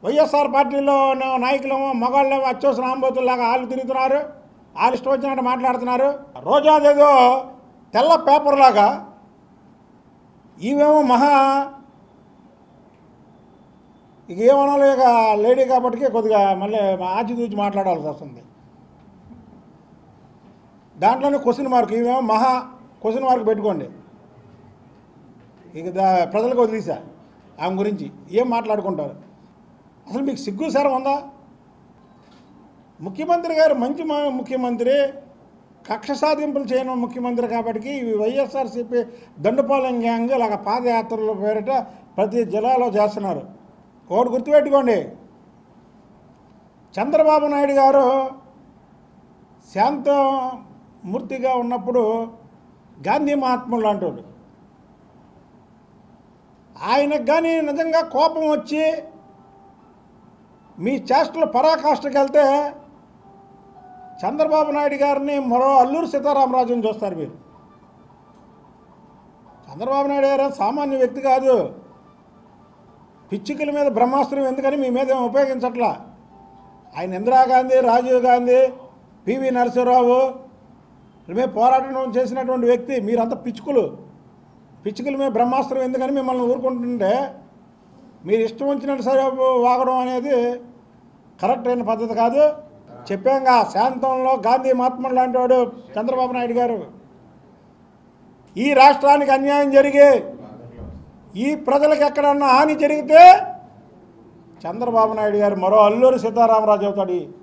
వైఎస్ఆర్ పార్టీలో ఉన్న నాయకులేమో మగాళ్ళేమో అత్యవసర ఆంబోతుల్లాగా వాళ్ళు తిరుగుతున్నారు వాళ్ళు ఇష్టం వచ్చినట్టు మాట్లాడుతున్నారు రోజాదేదో తెల్ల పేపర్లాగా ఈమెమో మహా ఇక ఏమనాలి ఇక లేడీ కాబట్టి కొద్దిగా మళ్ళీ ఆచితూచి మాట్లాడాల్సి వస్తుంది దాంట్లోనే క్వశ్చన్ మార్క్ ఇవేమో మహా క్వశ్చన్ మార్క్ పెట్టుకోండి ఇక దా ప్రజలకు వదిలేసా ఆమె గురించి ఏం మాట్లాడుకుంటారు అసలు మీకు సిగ్గు సారం ఉందా ముఖ్యమంత్రి గారు మంచి మా- ముఖ్యమంత్రి కక్ష సాధింపులు చేయని ముఖ్యమంత్రి కాబట్టి ఇవి వైఎస్ఆర్సీపీ దండుపాలెం గ్యాంగ్ ఇలాగ పాదయాత్రల పేరిట ప్రతి జిల్లాలో చేస్తున్నారు ఒకటి గుర్తుపెట్టుకోండి చంద్రబాబు నాయుడు గారు శాంతమూర్తిగా ఉన్నప్పుడు గాంధీ మహాత్ములు లాంటి ఆయనకు కానీ నిజంగా కోపం వచ్చి మీ చేష్టలు పరాకాష్ఠకి వెళ్తే చంద్రబాబు నాయుడు గారిని మరో అల్లూరు సీతారామరాజుని చూస్తారు మీరు చంద్రబాబు నాయుడు గారు సామాన్య వ్యక్తి కాదు పిచ్చుకల మీద బ్రహ్మాస్త్రం ఎందుకని మీ మీద ఏం ఉపయోగించట్లా ఆయన ఇందిరాగాంధీ రాజీవ్ గాంధీ పివి నరసింహరావు మీద పోరాటం చేసినటువంటి వ్యక్తి మీరంతా పిచ్చుకలు పిచ్చుకల మీద బ్రహ్మాస్త్రం ఎందుకని మిమ్మల్ని ఊరుకుంటుంటే మీరు ఇష్టం వచ్చినట్టు సరే వాగడం అనేది కరెక్ట్ అయిన పద్ధతి కాదు చెప్పాంగా శాంతంలో గాంధీ మహాత్ముడు లాంటి వాడు చంద్రబాబు నాయుడు గారు ఈ రాష్ట్రానికి అన్యాయం జరిగి ఈ ప్రజలకు ఎక్కడన్నా హాని జరిగితే చంద్రబాబు నాయుడు గారు మరో అల్లూరి సీతారామరాజు అవుతాడు ఈ